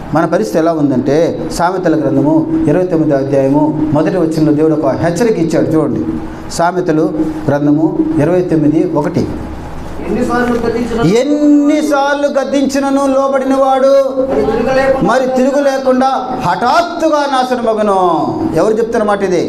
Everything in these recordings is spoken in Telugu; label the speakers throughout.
Speaker 1: మన పరిస్థితి ఎలా ఉందంటే సామెతల గ్రంథము ఇరవై తొమ్మిదో అధ్యాయము మొదటి వచ్చిన దేవుడు ఒక హెచ్చరిక ఇచ్చాడు చూడండి సామెతలు గ్రంథము ఇరవై తొమ్మిది ఒకటి
Speaker 2: ఎన్నిసార్లు గతించిన
Speaker 1: ఎన్నిసార్లు గద్దించినను లోబడిన వాడు మరి తిరుగు లేకుండా హఠాత్తుగా నాశనమగను ఎవరు చెప్తున్న మాట ఇది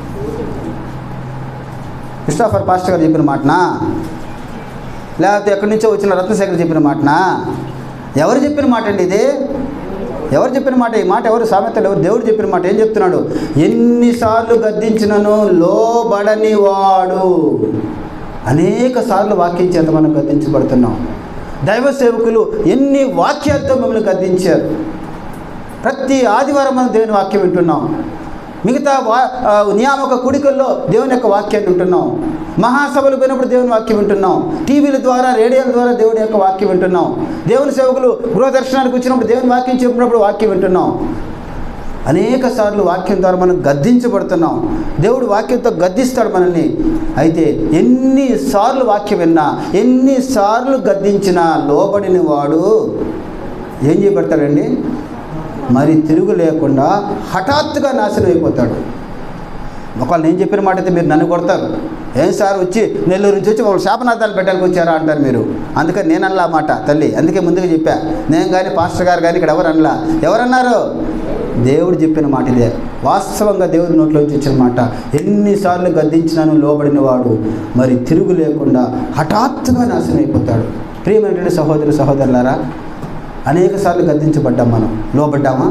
Speaker 1: క్రిస్టాఫర్ పాస్టర్ గారు చెప్పిన మాటనా లేకపోతే ఎక్కడి నుంచో వచ్చిన రత్నశేఖర్ చెప్పిన మాటనా ఎవరు చెప్పిన మాట అండి ఇది ఎవరు చెప్పిన మాట ఈ మాట ఎవరు సామెతలు ఎవరు దేవుడు చెప్పిన మాట ఏం చెప్తున్నాడు ఎన్నిసార్లు గద్దించినను లోబడని వాడు అనేక సార్లు వాక్యం చేత మనం గద్దించబడుతున్నాం దైవ సేవకులు ఎన్ని వాక్యాలతో మిమ్మల్ని గద్దించారు ప్రతి ఆదివారం మనం దేవుని వాక్యం వింటున్నాం మిగతా వా ఆ, నియామక కుడికల్లో దేవుని యొక్క వాక్యాన్ని వింటున్నాం మహాసభలు పోయినప్పుడు దేవుని వాక్యం వింటున్నాం టీవీల ద్వారా రేడియోల ద్వారా దేవుని యొక్క వాక్యం వింటున్నాం దేవుని సేవకులు గృహ దర్శనానికి వచ్చినప్పుడు దేవుని వాక్యం చెప్పినప్పుడు వాక్యం వింటున్నాం అనేక సార్లు వాక్యం ద్వారా మనం గద్దించబడుతున్నాం దేవుడు వాక్యంతో గద్దిస్తాడు మనల్ని అయితే ఎన్నిసార్లు వాక్యం విన్నా ఎన్నిసార్లు గద్దించినా లోబడిన వాడు ఏం చేయబడతాడండి మరి తిరుగు లేకుండా హఠాత్తుగా నాశనం అయిపోతాడు ఒకవేళ నేను చెప్పిన మాట అయితే మీరు నన్ను కొడతారు ఏం సార్ వచ్చి నెల్లూరు నుంచి వచ్చి వాళ్ళు శాపనార్థాలు పెట్టడానికి వచ్చారా అంటారు మీరు అందుకని నేను అనలా ఆ మాట తల్లి అందుకే ముందుగా చెప్పా నేను కానీ పాస్టర్ గారు కానీ ఇక్కడ ఎవరు అనలా ఎవరన్నారు దేవుడు చెప్పిన మాట ఇదే వాస్తవంగా దేవుడి నోట్లోంచి వచ్చిన మాట ఎన్నిసార్లు గద్దించినాను లోబడిన వాడు మరి తిరుగు లేకుండా హఠాత్తుగా నాశనం అయిపోతాడు ప్రియమైనటువంటి సహోదరు సహోదరులారా అనేక సార్లు గద్దించబడ్డాం మనం లోబడ్డామా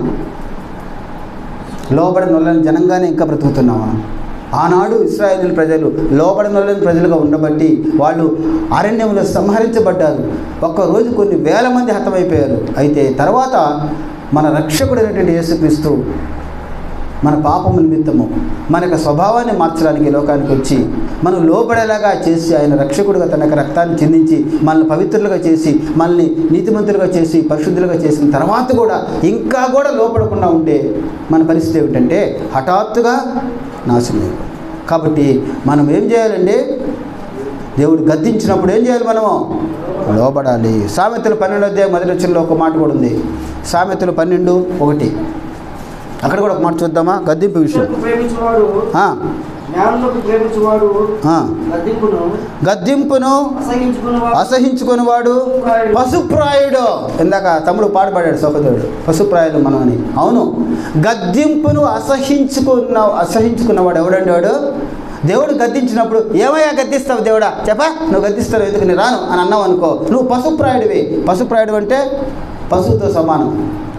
Speaker 1: లోబడిన వాళ్ళని జనంగానే ఇంకా బ్రతుకుతున్నామా ఆనాడు ఇస్రాయేల్ ప్రజలు లోబడిన వాళ్ళని ప్రజలుగా ఉండబట్టి వాళ్ళు అరణ్యంలో సంహరించబడ్డారు ఒక్కరోజు కొన్ని వేల మంది హతమైపోయారు అయితే తర్వాత మన రక్షకుడైనటువంటి యేసుక్రీస్తు మన పాపము నిమిత్తము మన యొక్క స్వభావాన్ని మార్చడానికి ఈ లోకానికి వచ్చి మనం లోపడేలాగా చేసి ఆయన రక్షకుడుగా తన యొక్క రక్తాన్ని చిందించి మనల్ని పవిత్రులుగా చేసి మనల్ని నీతిమంతులుగా చేసి పరిశుద్ధులుగా చేసిన తర్వాత కూడా ఇంకా కూడా లోపడకుండా ఉంటే మన పరిస్థితి ఏమిటంటే హఠాత్తుగా నాశనం అయిపోతాం. కాబట్టి మనం ఏం చేయాలండి దేవుడు గద్దించినప్పుడు ఏం చేయాలి మనము లోబడాలి సామెతలు పన్నెండు అధ్యాయం మొదటి వచ్చినలో ఒక మాట కూడా ఉంది సామెతలు పన్నెండు ఒకటి అక్కడ కూడా ఒక మాట చూద్దామా గద్దింపు విషయం
Speaker 2: ప్రేమించేవాడు
Speaker 1: ఆ,
Speaker 2: జ్ఞానంలోకి ప్రేమించేవాడు
Speaker 1: ఆ.
Speaker 2: గద్దింపును
Speaker 1: గద్దింపును
Speaker 2: అసహించుకునేవాడు
Speaker 1: అసహించుకునేవాడు పశుప్రాయుడు ఇందాక తమ్ముడు పాడుపడాడు సహోదరుడు పశుప్రాయుడు మనం అని అవును గద్దింపును అసహించుకున్న అసహించుకున్నవాడు ఎవడండి వాడు దేవుడు గద్దించినప్పుడు ఏమయ్యా గద్దిస్తావు దేవుడా చెప్పా నువ్వు గద్దిస్తావు ఎందుకు నేను రాను అని అన్నావు అనుకో నువ్వు పశుప్రాయుడివి పశుప్రాయుడు అంటే పశువుతో సమానం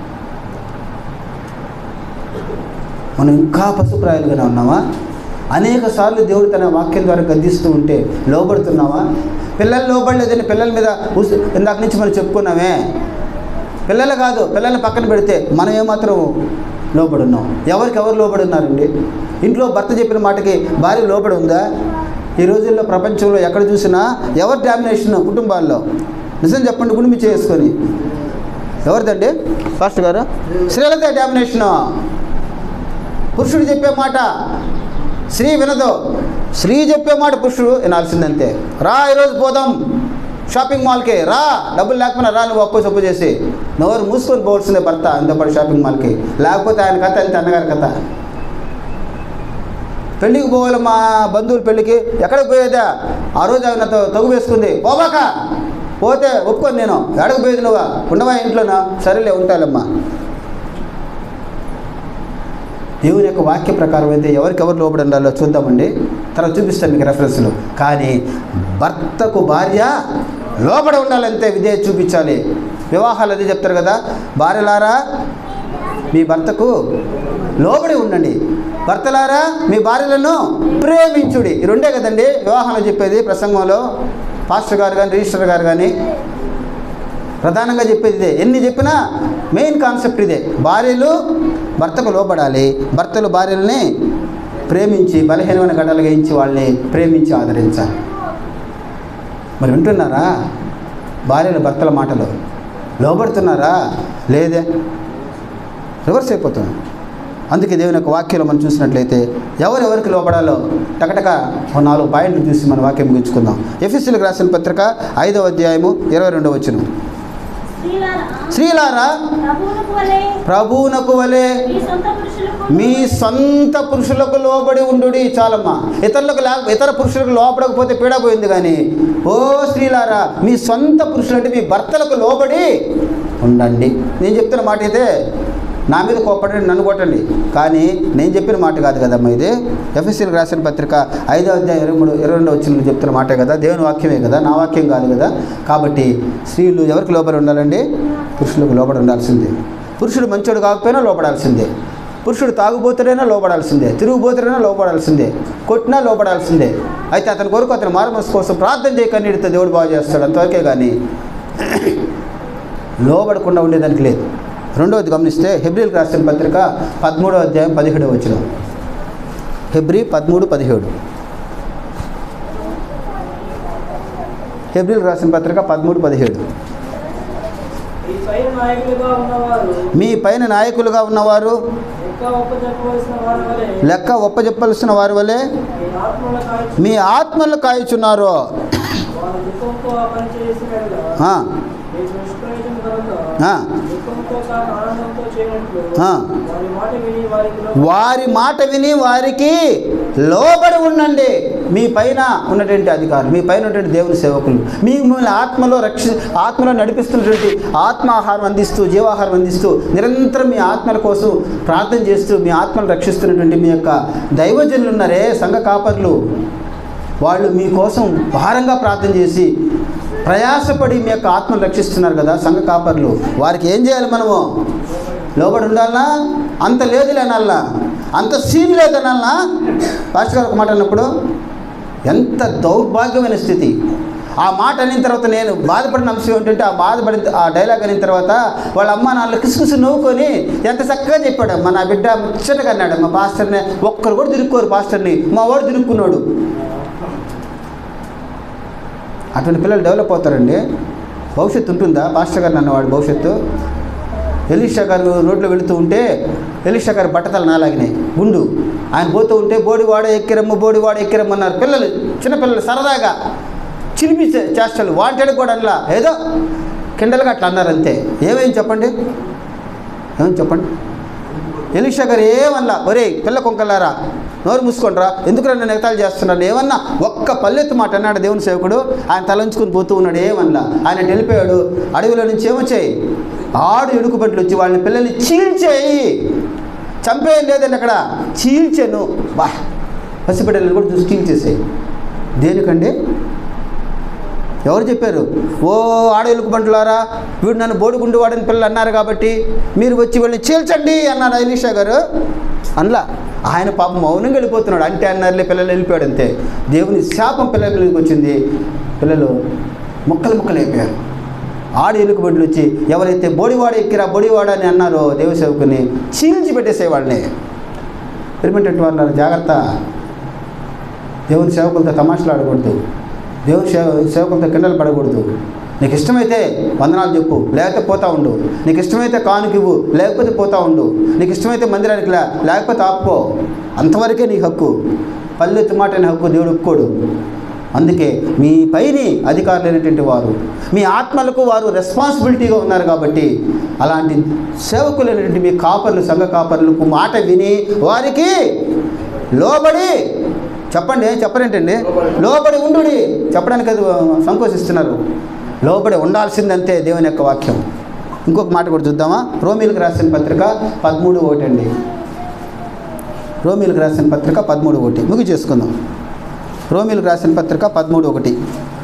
Speaker 1: మనం ఇంకా పశుప్రాయాలుగానే ఉన్నామా అనేక సార్లు దేవుడు తన వాక్యం ద్వారా గద్దిస్తూ ఉంటే లోబడుతున్నావా పిల్లలు లోబడలేదని పిల్లల మీద ఉస్- ఇందాక నుంచి మనం చెప్పుకున్నామే పిల్లలు కాదు పిల్లల్ని పక్కన పెడితే మనం ఏమాత్రం లోబడున్నాం ఎవరికి ఎవరు లోబడి ఉన్నారండి ఇంట్లో భర్త చెప్పిన మాటకి భార్య లోబడి ఉందా ఈ రోజుల్లో ప్రపంచంలో ఎక్కడ చూసినా ఎవరు డామినేషన్ కుటుంబాల్లో నిజం చెప్పండి గుండె చేసుకొని ఎవరిదండి ఫాస్ట్ గారు స్త్రీలదే డామినేషను పురుషుడు చెప్పే మాట స్త్రీ వినదు స్త్రీ చెప్పే మాట పురుషుడు వినాల్సిందంతే రా ఈరోజు పోదాం షాపింగ్ మాల్కి రా డబ్బులు లేకపోయినా రా నువ్వు అప్పు సప్పు చేసి నోరు మూసుకొని పోవాల్సిందే భర్త అంతపాటు షాపింగ్ మాల్కి లేకపోతే ఆయన కథ అంతే అన్నగారి కథ పెళ్ళికి పోవాలి మా బంధువుల పెళ్ళికి ఎక్కడికి పోయేదా ఆ రోజు ఆమె నాతో తగు వేసుకుంది పోబాక పోతే ఒప్పుకొని నేను ఎక్కడికి పోయేది నువ్వా ఉండవా ఇంట్లోనా సరేలే ఉంటాలమ్మా దేవుని యొక్క వాక్య ప్రకారం అయితే ఎవరికి ఎవరు లోబడి ఉండాలో చూద్దామండి తర్వాత చూపిస్తాను మీకు రెఫరెన్స్లు కానీ భర్తకు భార్య లోబడి ఉండాలంతే విధేయ చూపించాలి వివాహాలు అదే చెప్తారు కదా భార్యలారా మీ భర్తకు లోబడి ఉండండి భర్తలారా మీ భార్యలను ప్రేమించుడి ఈ రెండే కదండి వివాహంలో చెప్పేది ప్రసంగంలో పాస్టర్ గారు కానీ రిజిస్టర్ గారు కానీ ప్రధానంగా చెప్పేది ఇదే ఎన్ని చెప్పినా మెయిన్ కాన్సెప్ట్ ఇదే భార్యలు భర్తకు లోబడాలి భర్తలు భార్యల్ని ప్రేమించి బలహీనమైన గడ్డలుగా ఇచ్చి వాళ్ళని ప్రేమించి ఆదరించాలి మరి వింటున్నారా భార్యలు భర్తల మాటలు లోబడుతున్నారా లేదే రివర్స్ అయిపోతుంది అందుకే దేవుని యొక్క వాక్యంలో మనం చూసినట్లయితే ఎవరెవరికి లోపడాలో టకటక ఒక నాలుగు పాయింట్లు చూసి మన వాక్యం ముగించుకుందాం ఎఫ్ఎస్సీలకు రాసిన పత్రిక ఐదవ అధ్యాయము ఇరవై రెండవ వచ్చిన
Speaker 3: స్త్రీలారా
Speaker 1: స్త్రీలారా
Speaker 3: ప్రభువునకు వలె
Speaker 1: ప్రభువునకు వలె
Speaker 3: మీ సొంత పురుషులకు
Speaker 1: మీ సొంత పురుషులకు లోబడి ఉండు చాలమ్మా ఇతరులకు లేక ఇతర పురుషులకు లోపడకపోతే పీడ పోయింది కానీ ఓ స్త్రీలారా మీ సొంత పురుషులు అంటే మీ భర్తలకు లోబడి ఉండండి నేను చెప్తున్న మాట అయితే నా మీద కోపడండి నన్ను కొట్టండి కానీ నేను చెప్పిన మాట కాదు కదమ్మా ఇది ఎఫ్ఎస్సీలకు రాసిన పత్రిక ఐదో అధ్యాయం ఇరవై మూడు ఇరవై రెండు వచ్చిన చెప్తున్న మాటే కదా దేవుని వాక్యమే కదా నా వాక్యం కాదు కదా కాబట్టి స్త్రీలు ఎవరికి లోబడి ఉండాలండి పురుషులకు లోబడి ఉండాల్సిందే పురుషుడు మంచోడు కాకపోయినా లోపడాల్సిందే పురుషుడు తాగుబోతుడైనా లోపడాల్సిందే తిరుగుబోతుడైనా లోపడాల్సిందే కొట్టినా లోపడాల్సిందే అయితే అతని కొరకు అతని మారుమనసు కోసం ప్రార్థన చేయ కన్నీడితో దేవుడు బాగు చేస్తాడు అంతవరకే కానీ లోబడకుండా ఉండేదానికి లేదు రెండవది గమనిస్తే హెబ్రిల్కి రాసిన పత్రిక పదమూడో అధ్యాయం పదిహేడవ వచ్చిన హెబ్రి పదమూడు పదిహేడు హెబ్రిల్ రాసిన పత్రిక పదమూడు పదిహేడు
Speaker 2: ఈ పైన నాయకులుగా ఉన్నవారు
Speaker 1: మీ పైన నాయకులుగా ఉన్నవారు
Speaker 2: ఎక్కువ ఒప్ప చెప్పవలసిన వారి వలె
Speaker 1: లెక్క ఒప్పజెప్పవలసిన వారి వలె
Speaker 2: మీ ఆత్మల కాల్చి
Speaker 1: మీ ఆత్మలు కాయుచున్నారు
Speaker 2: వారి దుఃఖంతో ఆ పని చేసినట్లుగా
Speaker 1: ఆ,
Speaker 2: మీకు నిష్ప్రయోజనం కనుక
Speaker 1: ఆ,
Speaker 2: దుఃఖంతో కాక ఆనందంతో చేయనట్లు
Speaker 1: ఆ.
Speaker 2: వారి మాట విని వారికి లోబడి
Speaker 1: వారి మాట విని వారికి లోబడి ఉండండి మీ పైన ఉన్నటువంటి అధికారులు మీ పైన ఉన్నటువంటి దేవుని సేవకులు మీ మిమ్మల్ని ఆత్మలో రక్షి ఆత్మలో నడిపిస్తున్నటువంటి ఆత్మాహారం అందిస్తూ జీవాహారం అందిస్తూ నిరంతరం మీ ఆత్మల కోసం ప్రార్థన చేస్తూ మీ ఆత్మను రక్షిస్తున్నటువంటి మీ యొక్క దైవజనులు ఉన్నారే సంఘ కాపర్లు వాళ్ళు మీకోసం భారంగా ప్రార్థన చేసి ప్రయాసపడి మీ యొక్క ఆత్మను రక్షిస్తున్నారు కదా సంఘ కాపర్లు వారికి ఏం చేయాలి మనము లోబడి ఉండాలనా అంత లేదులే అనాలనా అంత సీన్ లేదనాలనా పాస్టర్ గారు ఒక మాట అన్నప్పుడు ఎంత దౌర్భాగ్యమైన స్థితి ఆ మాట అనిన తర్వాత నేను బాధపడిన అంశం ఏంటంటే ఆ బాధపడిన ఆ డైలాగ్ అయిన తర్వాత వాళ్ళ అమ్మ నాన్న కిసుకిసు నవ్వుకొని ఎంత చక్కగా చెప్పాడు మా నా బిడ్డ ముచ్చటగా అన్నాడు మా పాస్టర్ని ఒక్కరు కూడా తిరుక్కోరు పాస్టర్ని మా వాడు తిరుక్కున్నాడు అటువంటి పిల్లలు డెవలప్ అవుతారండి భవిష్యత్తు ఉంటుందా పాస్టర్ గారు అన్నవాడు భవిష్యత్తు ఎలీషా గారు రోడ్లో వెళుతూ ఉంటే ఎలీషా గారు బట్టతలు నాలాగినాయి గుండు ఆయన పోతూ ఉంటే బోడివాడ ఎక్కిరమ్మ బోడివాడ ఎక్కిరమ్మ అన్నారు పిల్లలు చిన్నపిల్లలు సరదాగా చిలిపి చే- చేష్టలు వాంటెడ్ కూడా అనలా ఏదో కిండలుగా అట్లా అన్నారు అంతే ఏమేం చెప్పండి ఏమని చెప్పండి ఎలీషా గారు ఏమన్నా ఒరే పిల్ల కొంకలారా నోరు మూసుకోండిరా ఎందుకు నన్ను ఎగతాలు చేస్తున్నారు ఏమన్నా ఒక్క పల్లెత్తు మాట అన్నాడు దేవుని సేవకుడు ఆయన తలంచుకుని పోతూ ఉన్నాడు ఏమన్నా ఆయన వెళ్ళిపోయాడు అడవిలో నుంచి ఏమొచ్చాయి ఆడు ఎడుకుబట్లు వచ్చి వాళ్ళని పిల్లల్ని చీల్చేయి చంపేయం లేదండి అక్కడ చీల్చాను బా పసిబిడ్డలను కూడా చూసి చీల్చేసాయి దేనికండి ఎవరు చెప్పారు ఓ ఆడేలుకు బంటులారా వీడు నన్ను బోడిగుండు వాడని పిల్లలు అన్నారు కాబట్టి మీరు వచ్చి వీళ్ళని చీల్చండి అన్నారు ఐలీషా గారు అనలా ఆయన పాపం మౌనంగా వెళ్ళిపోతున్నాడు అంటే అన్నారులే పిల్లలు వెళ్ళిపోయాడు అంతే దేవుని శాపం పిల్లల మీదకి వచ్చింది పిల్లలు ముక్కలు ముక్కలు అయిపోయారు ఆడు ఎలుక బండ్లు వచ్చి ఎవరైతే బోడివాడ ఎక్కిరా బోడివాడ అని అన్నారో దేవ సేవకుని చీల్చి పెట్టేసేవాళ్ళని పిలిపెట్టేటి వాళ్ళు జాగ్రత్త దేవుని సేవకులతో తమాషలు ఆడకూడదు దేవుని సేవ సేవకులతో కిండలు పడకూడదు నీకు ఇష్టమైతే వందనాలు చెప్పు లేకపోతే పోతా ఉండు నీకు ఇష్టమైతే కానుక ఇవ్వు లేకపోతే పోతా ఉండు నీకు ఇష్టమైతే మందిరానికి లే లేకపోతే ఆపుకో అంతవరకే నీ హక్కు పల్లెత్తు మాట అనే హక్కు దేవుడు ఒప్పుకోడు అందుకే మీ పైని అధికారులైనటువంటి వారు మీ ఆత్మలకు వారు రెస్పాన్సిబిలిటీగా ఉన్నారు కాబట్టి అలాంటి సేవకులైనటువంటి మీ కాపర్లు సంఘ కాపర్లకు మాట విని వారికి లోబడి చెప్పండి ఏం చెప్పరేంటండి లోబడి ఉండు చెప్పడానికి అది సంకోచిస్తున్నారు లోబడి ఉండాల్సిందంతే దేవుని యొక్క వాక్యం ఇంకొక మాట కూడా చూద్దామా రోమిలకు రాసిన పత్రిక పదమూడు ఒకటి అండి రోమిలకు రాసిన పత్రిక పదమూడు ఒకటి ముగి చేసుకుందాం రోమిలకు రాసిన పత్రిక పదమూడు ఒకటి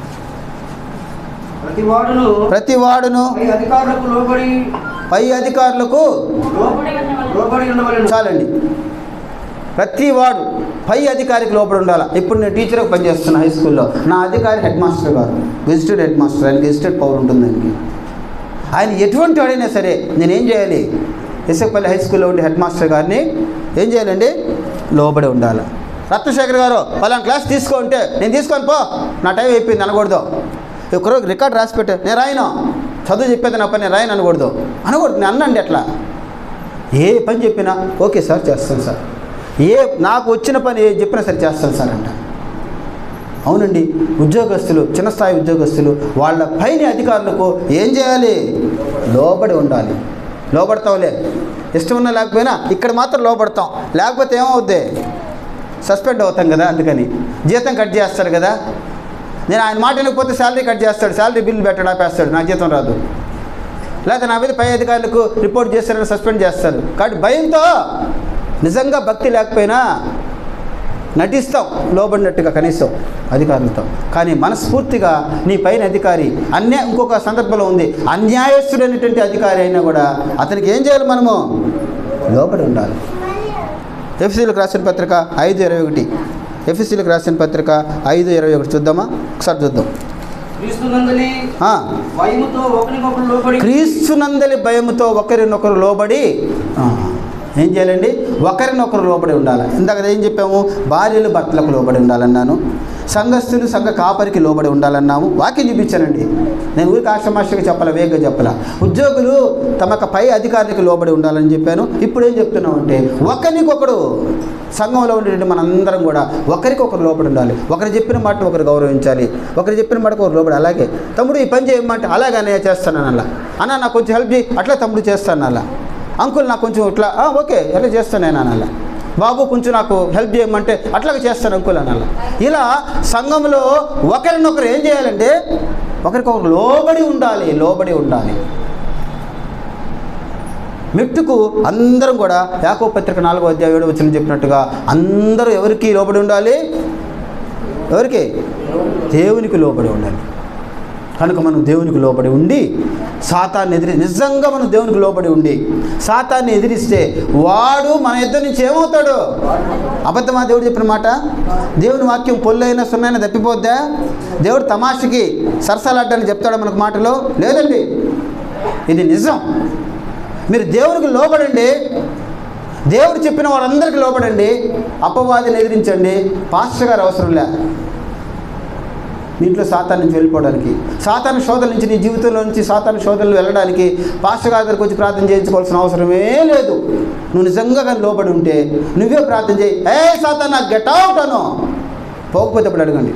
Speaker 2: ప్రతి వాడును
Speaker 1: ప్రతి వాడును
Speaker 2: పై అధికారులకు లోబడి
Speaker 1: పై అధికారులకు
Speaker 3: లోబడి ఉండవలెను.
Speaker 2: లోబడి ఉండవలెను
Speaker 1: చాలండి ప్రతి వాడు పై అధికారికి లోపల ఉండాలి ఇప్పుడు నేను టీచర్గా పనిచేస్తున్నా హై స్కూల్లో నా అధికారి హెడ్ మాస్టర్ గారు గెజిటెడ్ హెడ్ మాస్టర్ ఆయన గెజిటెడ్ పవర్ ఉంటుంది ఆయనకి ఆయన ఎటువంటి వాడైనా సరే నేనేం చేయాలి ఎస్ఎఫ్పల్లి హై స్కూల్లో ఉండే హెడ్ మాస్టర్ గారిని ఏం చేయాలండి లోబడి ఉండాలి రత్నశేఖర్ గారు పలానా క్లాస్ తీసుకో అంటే నేను తీసుకొని పో నా టైం అయిపోయింది అనకూడదు ఒకరోజు రికార్డ్ రాసి పెట్టే నేను రాయను చదువు చెప్పేది నా పని నేను రాయను అనకూడదు అనకూడదు నేను అన్నండి అట్లా ఏ పని చెప్పినా ఓకే సార్ చేస్తాను సార్ ఏ నాకు వచ్చిన పని ఏ చెప్పినా సరే చేస్తాను సార్ అంట అవునండి ఉద్యోగస్తులు చిన్న స్థాయి ఉద్యోగస్తులు వాళ్ళ పైన అధికారులకు ఏం చేయాలి లోబడి ఉండాలి లోబడతావులే ఇష్టం ఉన్నా లేకపోయినా ఇక్కడ మాత్రం లోబడతాం లేకపోతే ఏమవుద్ది సస్పెండ్ అవుతాం కదా అందుకని జీతం కట్ చేస్తాడు కదా నేను ఆయన మాట వినకపోతే శాలరీ కట్ చేస్తాడు శాలరీ బిల్ పెట్టాడు ఆపేస్తాడు నాకు జీతం రాదు లేకపోతే నా మీద పై అధికారులకు రిపోర్ట్ చేస్తారని సస్పెండ్ చేస్తారు కాబట్టి భయంతో నిజంగా భక్తి లేకపోయినా నటిస్తాం లోబడినట్టుగా కనీసం అధికారులతో కానీ మనస్ఫూర్తిగా నీ పైన అధికారి అన్యాయ ఇంకొక సందర్భంలో ఉంది అన్యాయస్తుడైనటువంటి అధికారి అయినా కూడా అతనికి ఏం చేయాలి మనము లోబడి ఉండాలి ఎఫ్సీలకు రాసిన పత్రిక ఐదు ఇరవై ఒకటి ఎఫ్సీలకు రాసిన పత్రిక ఐదు ఇరవై ఒకటి చూద్దామా ఒకసారి చూద్దాం
Speaker 2: క్రీస్తునందలి
Speaker 1: ఆ,
Speaker 2: భయముతో ఒకరికొకరు లోబడి
Speaker 1: క్రీస్తునందలి భయముతో ఒకరినొకరు లోబడి ఆ, ఏం చేయాలండి ఒకరినొకరు లోబడి ఉండాలి ఇందాక ఏం చెప్పాము భార్యలు భర్తలకు లోబడి ఉండాలన్నాను సంఘస్థులు సంఘ కాపరికి లోబడి ఉండాలన్నాము వాక్యం చూపించానండి నేను ఊరికి ఆశ్రమాషగా చెప్పాల వేగంగా చెప్పాల ఉద్యోగులు తమ పై అధికారికి లోబడి ఉండాలని చెప్పాను ఇప్పుడు ఏం చెప్తున్నామంటే ఒకరికొకడు సంఘంలో ఉండేటువంటి మనందరం కూడా ఒకరికొకరు లోబడి ఉండాలి ఒకరు చెప్పిన మాట ఒకరు గౌరవించాలి ఒకరు చెప్పిన మాట ఒకరు లోబడి అలాగే తమ్ముడు ఈ పని చేయమంటే అలాగే నేను చేస్తాను అలా అన్న నాకు కొంచెం హెల్ప్ చేయి అట్లా తమ్ముడు చేస్తాను అలా అంకుల్ నాకు కొంచెం ఇట్లా "ఆ, ఓకే ఎలా చేస్తాను నేను అనాల బాబు కొంచెం నాకు హెల్ప్ చేయమంటే అట్లాగే చేస్తాను అంకుల్ అనాల ఇలా సంఘంలో ఒకరినొకరు ఏం చేయాలంటే ఒకరికొకరు లోబడి ఉండాలి లోబడి ఉండాలి మెట్టుకు అందరం కూడా యాకో పత్రిక నాలుగో అధ్యాయం ఏడు వచ్చిన చెప్పినట్టుగా అందరూ ఎవరికి లోబడి ఉండాలి ఎవరికి దేవునికి లోబడి ఉండాలి కనుక మనం దేవునికి లోబడి ఉండి సాతాన్ని ఎదిరి నిజంగా మనం దేవునికి లోబడి ఉండి సాతాన్ని ఎదిరిస్తే వాడు మన ఇద్దరి నుంచి ఏమవుతాడు అబద్ధమా దేవుడు చెప్పిన మాట దేవుని వాక్యం పొల్లైన సున్నైనా తప్పిపోద్దా దేవుడు తమాషకి సరసాలాడ్డాన్ని చెప్తాడా మనకు మాటలో లేదండి ఇది నిజం మీరు దేవునికి లోబడండి దేవుడు చెప్పిన వాళ్ళందరికీ లోబడండి అపవాదిని ఎదిరించండి పాస్టర్ గారు అవసరం లే మీ ఇంట్లో సాతాన్ నుంచి వెళ్ళిపోవడానికి సాతాను శోధన నుంచి నీ జీవితంలో నుంచి సాతాను శోధనలు వెళ్ళడానికి పాస్టర్ గారి దగ్గరికి వచ్చి ప్రార్థన చేయించుకోవాల్సిన అవసరమే లేదు నువ్వు నిజంగా కానీ లోబడి ఉంటే నువ్వే ప్రార్థన చేయి ఏ సాతాన్ నాకు గెట్ అవుట్ అను పోకపోతే అప్పుడు అడగండి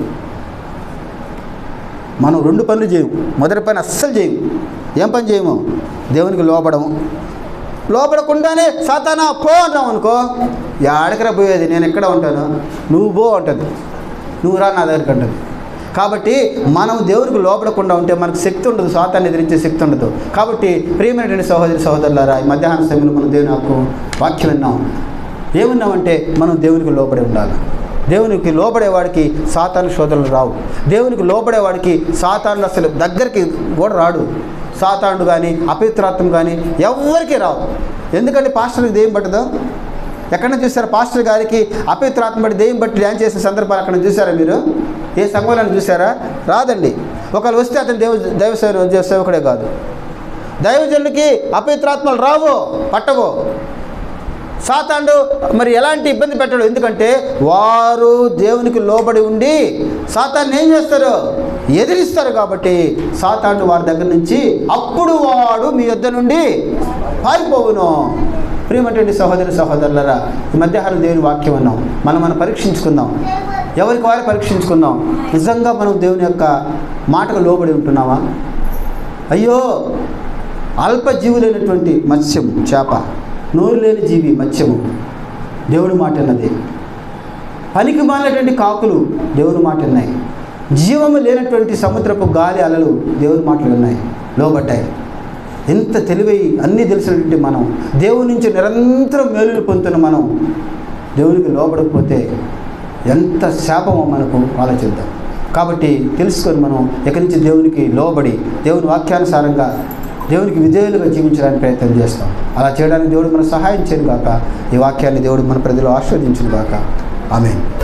Speaker 1: మనం రెండు పనులు చేయము మొదటి పని అస్సలు చేయము ఏం పని చేయము దేవునికి లోపడము లోపడకుండానే సాతానా పో అన్నాం అనుకో ఎక్కడికరా పోయేది నేను ఎక్కడ ఉంటాను నువ్వు పో అంటది నువ్వు రా నా దగ్గరికి అంటది కాబట్టి మనం దేవునికి లోపడకుండా ఉంటే మనకు శక్తి ఉండదు స్వాతాన్ని ఎదిరించే శక్తి ఉండదు కాబట్టి ప్రియమైనటువంటి సహోదరి సహోదరులారా ఈ మధ్యాహ్న సమయంలో మనం దేవుని హక్కు వాక్యం విన్నాం ఏమన్నామంటే మనం దేవునికి లోపడి ఉండాలి దేవునికి లోబడేవాడికి సాతాను శోధనలు రావు దేవునికి లోబడేవాడికి సాతాను అసలు దగ్గరికి కూడా రాడు సాతానుడు కానీ అపవిత్రాత్మ కానీ ఎవరికి రావు ఎందుకంటే పాస్టర్కి దెయ్యం పట్టదు ఎక్కడ చూసారా పాస్టర్ గారికి అపవిత్రాత్మ బట్టి దెయ్యం బట్టి డ్యాన్స్ చేసిన సందర్భాలు అక్కడ చూసారా మీరు ఏ సంఘంలో చూసారా రాదండి ఒకళ్ళు వస్తే అతను దేవ దైవ సేవ సేవకుడే కాదు దైవజనుడికి అపవిత్రాత్మలు రావు పట్టవు సాతాండు మరి ఎలాంటి ఇబ్బంది పెట్టడు ఎందుకంటే వారు దేవునికి లోబడి ఉండి సాతాన్ని ఏం చేస్తారు ఎదిరిస్తారు కాబట్టి సాతాండు వారి దగ్గర నుంచి అప్పుడు వాడు మీ యొద్ద నుండి పారిపోవును ప్రియమటువంటి సహోదరి సహోదరులరా ఈ మధ్యాహ్నం దేవుని వాక్యం అన్నాం మనం మనం పరీక్షించుకుందాం ఎవరికి వారు పరీక్షించుకుందాం నిజంగా మనం దేవుని యొక్క మాటకు లోబడి ఉంటున్నామా అయ్యో అల్పజీవులైనటువంటి మత్స్యం చేప నోరు లేని జీవి మత్స్యము దేవుడి మాట అన్నది పనికి మాలినటువంటి కాకులు దేవుని మాట ఉన్నాయి జీవము లేనటువంటి సముద్రపు గాలి అలలు దేవుని మాటలు ఉన్నాయి లోబడ్డాయి ఎంత తెలివై అన్నీ తెలిసినటువంటి మనం దేవుని నుంచి నిరంతరం మేలులు పొందుతున్న మనం దేవునికి లోబడకపోతే ఎంత శాపమో మనకు ఆలోచిద్దాం కాబట్టి తెలుసుకొని మనం ఎక్కడి నుంచి దేవునికి లోబడి దేవుని వాక్యానుసారంగా దేవునికి విధేయులుగా జీవించడానికి ప్రయత్నం చేస్తాం అలా చేయడానికి దేవుడు మన సహాయం చేయను గాక ఈ వాక్యాన్ని దేవుడు మన ప్రజలు ఆస్వాదించును గాక ఆమె